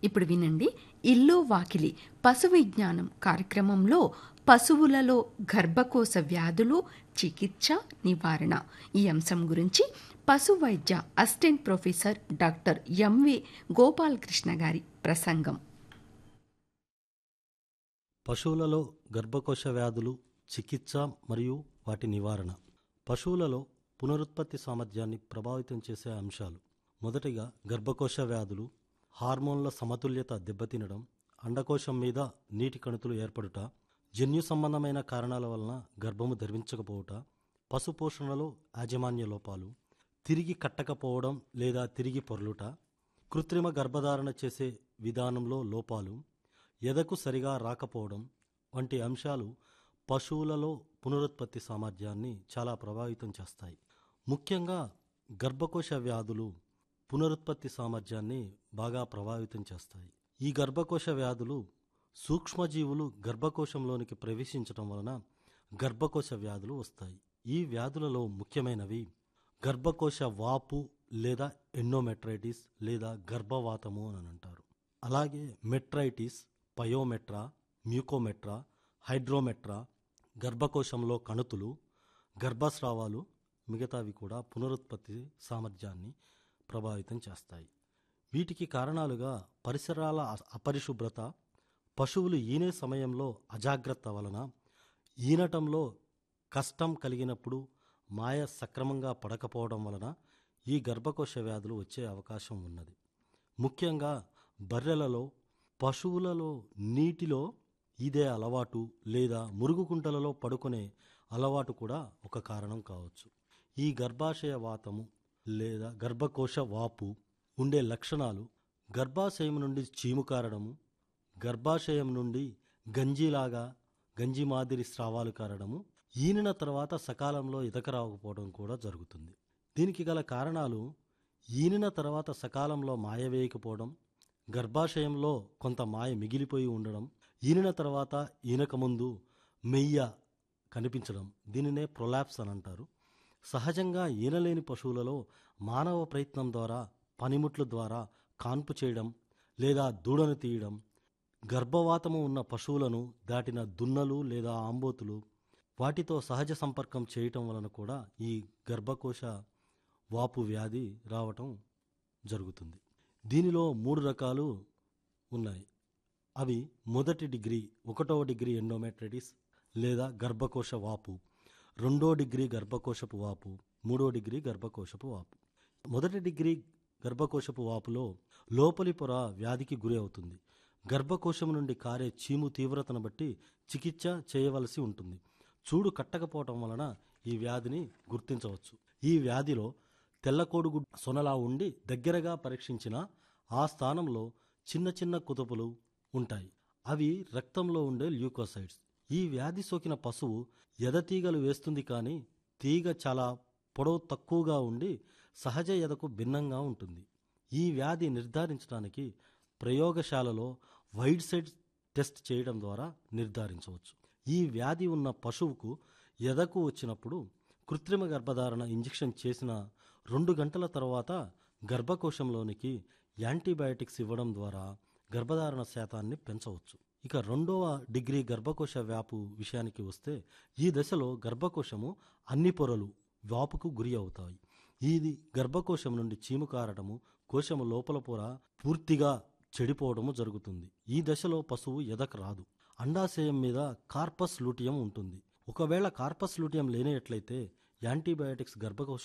ఇప్పుడు వినండి ఇల్లు వాకిలి పశు విజ్ఞానం కార్యక్రమంలో పశువులలో గర్భకోశ వ్యాధులు చికిత్స నివారణ ఈ అంశం గురించి పశు వైద్య assistant professor doctor M V Gopalakrishna గారి ప్రసంగం పశువులలో గర్భకోశ వ్యాధులు చికిత్స మరియు వాటి నివారణ పశువులలో పునరుత్పత్తి సామర్థ్యాన్ని ప్రభావితం చేసే అంశాలు మొదటిగా గర్భకోశ వ్యాధులు హార్మోన్ల సమతుల్యత దెబ్బతినడం అండకోశం మీద నీటి కణుతులు ఏర్పడుట జన్యు సంబంధమైన కారణాల వలన గర్భము ధరించకపోవుట పశుపోషణలో యాజమాన్య లోపాలు తిరిగి కట్టకపోవడం లేదా తిరిగి పొర్లుట కృత్రిమ గర్భధారణ చేసే విధానంలో లోపాలు ఎదకు సరిగా రాకపోవడం వంటి అంశాలు పశువులలో పునరుత్పత్తి సామర్థ్యాన్ని చాలా ప్రభావితం చేస్తాయి ముఖ్యంగా గర్భకోశ వ్యాధులు పునరుత్పత్తి సామర్థ్యాన్ని బాగా ప్రభావితం చేస్తాయి ఈ గర్భకోశ వ్యాధులు సూక్ష్మజీవులు గర్భకోశంలోనికి ప్రవేశించడం వలన గర్భకోశ వ్యాధులు వస్తాయి ఈ వ్యాధులలో ముఖ్యమైనవి గర్భకోశ వాపు లేదా ఎండోమెట్రైటిస్ లేదా గర్భవాతము అని అంటారు అలాగే మెట్రైటిస్ పయోమెట్రా మ్యూకోమెట్రా హైడ్రోమెట్రా గర్భకోశంలో కణుతులు గర్భస్రావాలు మిగతావి కూడా పునరుత్పత్తి సామర్థ్యాన్ని ప్రభావితం చేస్తాయి వీటికి కారణాలుగా పరిసరాల అ- అపరిశుభ్రత పశువులు ఈనే సమయంలో అజాగ్రత్త వలన ఈనటంలో కష్టం కలిగినప్పుడు మాయ సక్రమంగా పడకపోవడం వలన ఈ గర్భకోశ వ్యాధులు వచ్చే అవకాశం ఉన్నది ముఖ్యంగా బర్రెలలో పశువులలో నీటిలో ఇదే అలవాటు లేదా మురుగుకుంటలలో పడుకునే అలవాటు కూడా ఒక కారణం కావచ్చు ఈ గర్భాశయ వాతము లేదా గర్భకోశ వాపు ఉండే లక్షణాలు గర్భాశయం నుండి చీము కారడము గర్భాశయం నుండి గంజిలాగా గంజి మాదిరి స్రావాలు కారడము ఈనిన తర్వాత సకాలంలో ఇతక రాకపోవడం కూడా జరుగుతుంది దీనికి గల కారణాలు ఈనిన తర్వాత సకాలంలో మాయ వేయకపోవడం గర్భాశయంలో కొంత మాయ మిగిలిపోయి ఉండడం ఈనిన తర్వాత ఈనక ముందు మెయ్య కనిపించడం దీనినే ప్రొలాప్స్ అని అంటారు సహజంగా ఈనలేని పశువులలో మానవ ప్రయత్నం ద్వారా పనిముట్ల ద్వారా కాన్పు చేయడం లేదా దూడను తీయడం గర్భవాతము ఉన్న పశువులను దాటిన దున్నలు లేదా ఆంబోతులు వాటితో సహజ సంపర్కం చేయటం వలన కూడా ఈ గర్భకోశ వాపు వ్యాధి రావటం జరుగుతుంది దీనిలో మూడు రకాలు ఉన్నాయి అవి మొదటి డిగ్రీ ఒకటవ డిగ్రీ ఎండోమెట్రైటిస్ లేదా గర్భకోశ వాపు రెండో డిగ్రీ గర్భకోశపు వాపు మూడో డిగ్రీ గర్భకోశపు వాపు మొదటి డిగ్రీ గర్భకోశపు వాపులో లోపలి పొర వ్యాధికి గురి అవుతుంది గర్భకోశం నుండి కారే చీము తీవ్రతను బట్టి చికిత్స చేయవలసి ఉంటుంది చూడు కట్టకపోవటం వలన ఈ వ్యాధిని గుర్తించవచ్చు ఈ వ్యాధిలో తెల్లకోడుగు సొనలా ఉండి దగ్గరగా పరీక్షించిన ఆ స్థానంలో చిన్న చిన్న కుతుపులు ఉంటాయి అవి రక్తంలో ఉండే ల్యూకోసైడ్స్ ఈ వ్యాధి సోకిన పశువు ఎదతీగలు వేస్తుంది కానీ తీగ చాలా పొడవు తక్కువగా ఉండి సహజ ఎదకు భిన్నంగా ఉంటుంది ఈ వ్యాధి నిర్ధారించడానికి ప్రయోగశాలలో వైడ్ సెడ్ టెస్ట్ చేయడం ద్వారా నిర్ధారించవచ్చు ఈ వ్యాధి ఉన్న పశువుకు ఎదకు వచ్చినప్పుడు కృత్రిమ గర్భధారణ ఇంజెక్షన్ చేసిన రెండు గంటల తర్వాత గర్భకోశంలోనికి యాంటీబయాటిక్స్ ఇవ్వడం ద్వారా గర్భధారణ శాతాన్ని పెంచవచ్చు ఇక రెండవ డిగ్రీ గర్భకోశ వ్యాపు విషయానికి వస్తే ఈ దశలో గర్భకోశము అన్ని పొరలు వ్యాపుకు గురి అవుతాయి ఇది గర్భకోశం నుండి చీము కారటము కోశము లోపల పొర పూర్తిగా చెడిపోవడము జరుగుతుంది ఈ దశలో పశువు ఎదక రాదు అండాశయం మీద కార్పస్ లూటియం ఉంటుంది ఒకవేళ కార్పస్ లూటియం లేనట్లయితే యాంటీబయాటిక్స్ గర్భకోశ